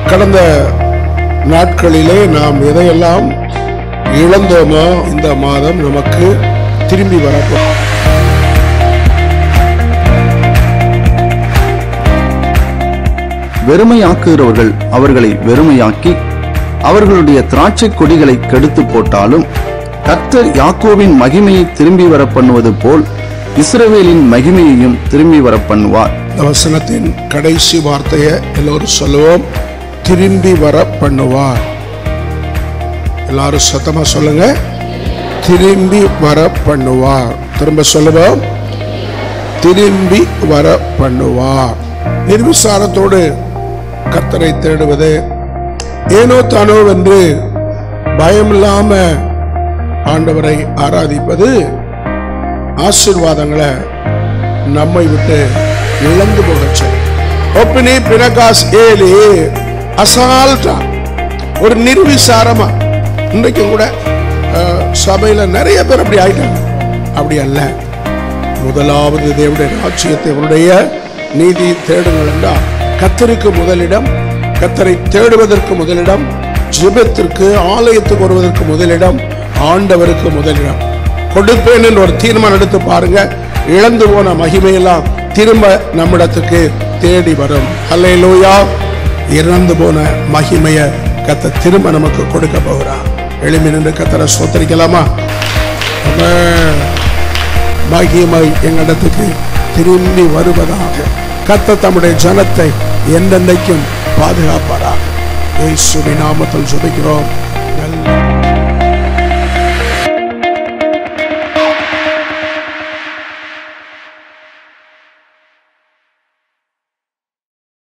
கடந்த நாட்களிலே நாம் எதையெல்லாம் இழந்தோமோ இந்த மாதம் நமக்கு திரும்பி வரப்போ வெறுமையாக்குகிறவர்கள் அவர்களை வெறுமையாக்கி அவர்களுடைய திராட்சை கொடிகளை கெடுத்து போட்டாலும் கர்த்தர் யாக்கோவின் மகிமையை திரும்பி வர பண்ணுவது போல் இஸ்ரவேலின் மகிமையையும் திரும்பி வர பண்ணுவார் இந்த வசனத்தின் கடைசி வார்த்தையை எல்லோரும் சொல்லுவோம் திரும்பி வர பண்ணுவார் எல்லாரும் சத்தமா சொல்லுங்க திரும்பி வர பண்ணுவார் திரும்ப சொல்லுவோம் திரும்பி வர பண்ணுவார் நிர்விசாரத்தோடு கர்த்தரை தேடுவது ஏனோ தானோ என்று பயமில்லாம ஆண்டவரை ஆராதிப்பது ஆசீர்வாதங்களை நம்மை விட்டு இழந்து போகச் செய்யும் ஒப்பினி பினகாஸ் ஏலி அசால்ட்டா ஒரு நிர்விசாரமா இன்றைக்கும் கூட அஹ், சபையில நிறைய பேர் அப்படி ஆயிட்டாங்க அப்படி அல்ல முதலாவது தேவனுடைய ராஜ்யத்தை அவருடைய நீதி தேடுங்கள் என்றால் கத்தருக்கு முதலிடம் கத்தரை தேடுவதற்கு முதலிடம் ஜெபத்திற்கு ஆலயத்துக்கு வருவதற்கு முதலிடம் ஆண்டவருக்கு முதலிடம் கொடுப்பேன் என்று ஒரு தீர்மானம் எடுத்து பாருங்க இழந்து போன மகிமையெல்லாம் திரும்ப நம்மிடத்துக்கு தேடி வரும் அல்லேலூயா இறந்து போன மகிமைய கத்த திரும்ப நமக்கு கொடுக்க போகிறார் எளிமை நின்று கத்தரை சோத்தரிக்கலாமா ஆமென். மகிமை எங்களிடத்துக்கு திரும்பி வருவதாக கத்த தம்முடைய ஜனத்தை என்றென்றைக்கும் பாதுகாப்பாராக இயேசுவின் நாமத்தில் ஜெபிக்கிறோம்